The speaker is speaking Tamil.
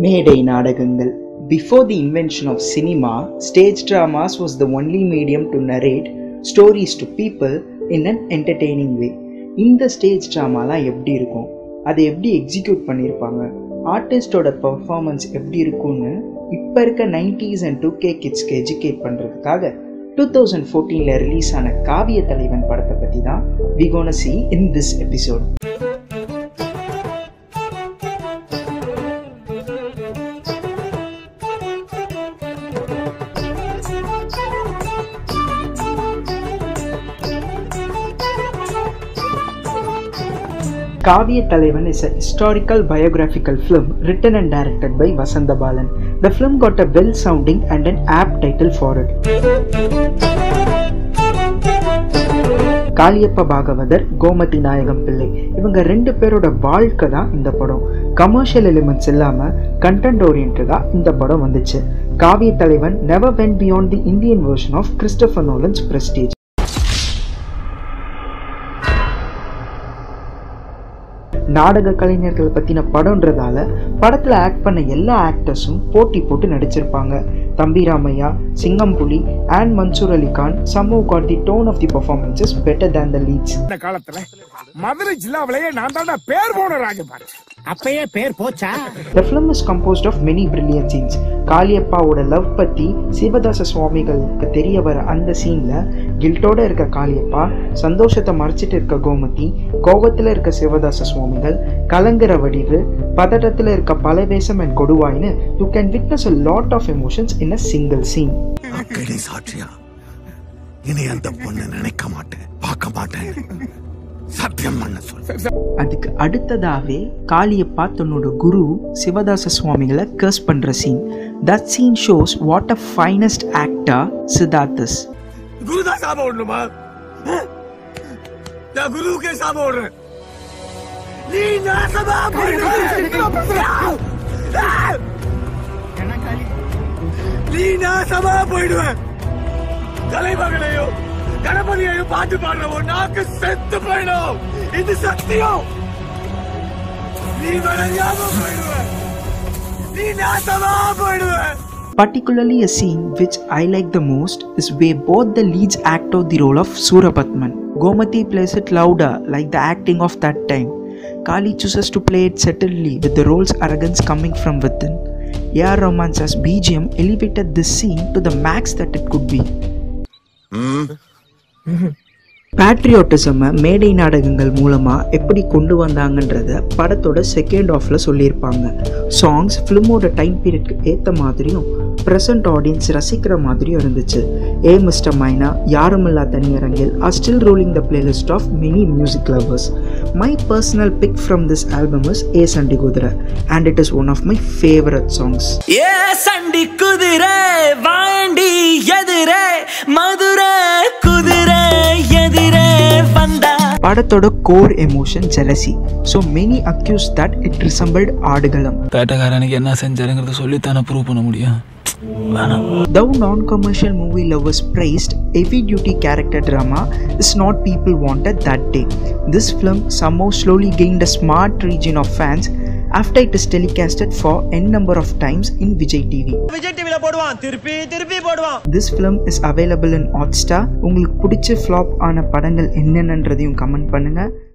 மேடை நாடகங்கள் Before the invention of cinema, stage dramas was the only medium to narrate stories to people in an entertaining way. இந்த ஸ்டேஜ் ட்ராமாலாம் எப்படி இருக்கும் அதை எப்படி எக்ஸிக்யூட் பண்ணியிருப்பாங்க ஆர்டிஸ்டோட பர்ஃபார்மன்ஸ் எப்படி இருக்கும்னு இப்போ இருக்க நைன்டிஸ் அண்ட் டூ கே கிட்ஸ்க்கு எஜுகேட் பண்ணுறதுக்காக டூ தௌசண்ட் ஃபோர்டீனில் ரிலீஸ் ஆன காவிய தலைவன் படத்தை பற்றி தான் we gonna see in this episode Kaaviya Thalaivan is a historical biographical film written and directed by Vasanta Balan. The film got a well sounding and an apt title for it. Kaliappa Bhagavathar Gomathi நாயகம் பிள்ளை இவங்க ரெண்டு பேரோட வாழ்க்கை தான் இந்த படம் கமர்ஷியல் எலிமெண்ட்ஸ் இல்லாம கண்டென்ட் ஓரியன்டா இந்த படம் வந்துச்சு Kaaviya Thalaivan never went beyond the Indian version of Christopher Nolan's Prestige நாடக கலைஞர்கள் பற்றின படம்ன்றதால படத்தில் ஆக்ட் பண்ண எல்லா ஆக்டர்ஸும் போட்டி போட்டு நடிச்சிருப்பாங்க தம்பி ராமையா சிங்கம் புலி அண்ட் மன்சூர் அலி கான் சம்மூ காட் the tone of the performances better than the leads இந்த காலத்துல மதுரை ஜில்லாவிலேயே நான் தாண்டா பேர் போன ராஜபாரு அப்பயே பேர் போச்சா The film is composed of many brilliant scenes. காளியப்பாவோட லவ் பத்தி சிவதாச சுவாமிகளுக்கு தெரிய வர அந்த சீன்ல கில்ட்டோட இருக்க காளியப்பா சந்தோஷத்தை மறைச்சிட்டு இருக்க கோமதி கோபத்துல இருக்க சிவதாச சுவாமிகள் கலங்குற வடிவு பதட்டத்துல இருக்க பலவேசம் அண்ட் கொடுவாயின்னு you can witness a lot of emotions in a single scene அக்கடி சாட்சியா இனி அந்த பொண்ணு நினைக்க மாட்டேன் பார்க்க மாட்டேன் சத்தியம் பண்ண சொல்லு அதுக்கு அடுத்ததாவே காளியப்பா தன்னோட குரு சிவதாச சுவாமிகளை கர்ஸ் பண்ற scene that scene shows what a finest actor Siddharth's குருதா சாபம் விடணுமா நான் குருவுக்கே சாபம் விடுறேன் நீ நாசமா நீ நாசமா போயிடுவ தலைமகனையும் கணபதியையும் பாட்டு பாடுறவன் நாக்கு செத்து போயிடும் இது சத்தியம் நீ வரையாம போயிடுவ நீ நாசமா போயிடுவ Particularly, a scene which I like the most is where both the leads act out the role of Surapatman. Gomati plays it louder, like the acting of that time. Kali chooses to play it subtly, with the role's arrogance coming from within. A.R. Rahman's BGM elevated this scene to the max that it could be. பேட்ரியாட்டிசமை மேடை நாடகங்கள் மூலமாக எப்படி கொண்டு வந்தாங்கன்றத படத்தோட செகண்ட் ஆஃப்ல சொல்லியிருப்பாங்க சாங்ஸ் ஃபிலிமோட டைம் பீரியட்க்கு ஏற்ற மாதிரியும் ப்ரெசன்ட் ஆடியன்ஸ் ரசிக்கிற மாதிரியும் இருந்துச்சு ஏ மிஸ்டர் மைனா யாருமில்லா தனியரங்கில் are still ruling the playlist of many music lovers my personal pick from this album is a சண்டி குதிரை and it is one of my favourite songs ஏ சண்டி குதிரை வாண்டி எதிரே மதுரை குதிரை எதிரே வந்தா படத்தோட core emotion jealousy so many accuse that it resembled Aadukalam பேட்டக்காரனுக்கு என்ன செஞ்சாருங்கிறத சொல்லித்தானே ப்ரூவ் பண்ண முடியும் வேணாம் Though non-commercial movie lovers praised heavy-duty character drama is not people wanted that day. This film somehow slowly gained a smart region of fans after it is telecasted for n number of times in Vijay TV. Vijay டிவில போடுவான் திருப்பி திருப்பி போடுவான் This film is available in Hotstar. உங்களுக்கு பிடிச்ச ஃப்ளாப் ஆன படங்கள் என்னென்னன்றதையும் கமெண்ட் பண்ணுங்க